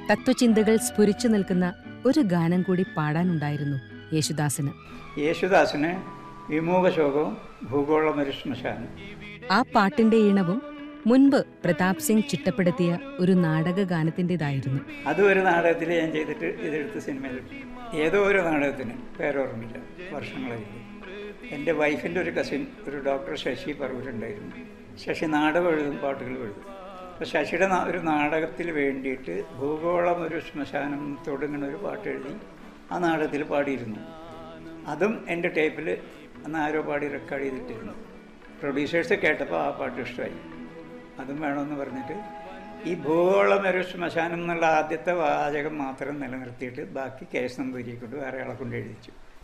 തത്വചിന്തകൾ സ്ഫുരിച്ചു നിൽക്കുന്ന ഒരു ഗാനം കൂടി പാടാനുണ്ടായിരുന്നു യേശുദാസിന് യേശുദാസിന് വിമുഖശോകവും ഭൂഗോളമൊരു ശ്മശാനം ആ പാട്ടിന്റെ ഈണവും മുൻപ് പ്രതാപ് സിംഗ് ചിട്ടപ്പെടുത്തിയ ഒരു നാടക ഗാനത്തിൻ്റെതായിരുന്നു അതും ഒരു നാടകത്തിൽ ഞാൻ ചെയ്തിട്ട് ഇതെടുത്ത് സിനിമയിൽ ഏതോ ഒരു നാടകത്തിന് പേരോർമ്മില്ല വർഷങ്ങളായിട്ട് എൻ്റെ വൈഫിൻ്റെ ഒരു കസിൻ ഒരു ഡോക്ടർ ശശി പറവൂരുണ്ടായിരുന്നു ശശി നാടകം എഴുതും പാട്ടുകൾ എഴുതും അപ്പോൾ ശശിയുടെ നാ- ഒരു നാടകത്തിൽ വേണ്ടിയിട്ട് ഭൂഗോളം ഒരു ശ്മശാനം തുടങ്ങുന്ന ഒരു പാട്ട് എഴുതി ആ നാടകത്തിൽ പാടിയിരുന്നു അതും എൻ്റെ ടേപ്പിൽ അന്ന് ആരോ പാടി റെക്കോർഡ് ചെയ്തിട്ടിരുന്നു പ്രൊഡ്യൂസേഴ്സ് കേട്ടപ്പോൾ ആ പാട്ട് ഇഷ്ടമായി അതും വേണമെന്ന് പറഞ്ഞിട്ട് ഈ ഭൂഗോളം ഒരു ശ്മശാനം എന്നുള്ള ആദ്യത്തെ വാചകം മാത്രം നിലനിർത്തിയിട്ട് ബാക്കി കേസ് നമ്പൂരിയെ കൊണ്ട് വേറെ ആളെ കൊണ്ട് എഴുതിച്ചു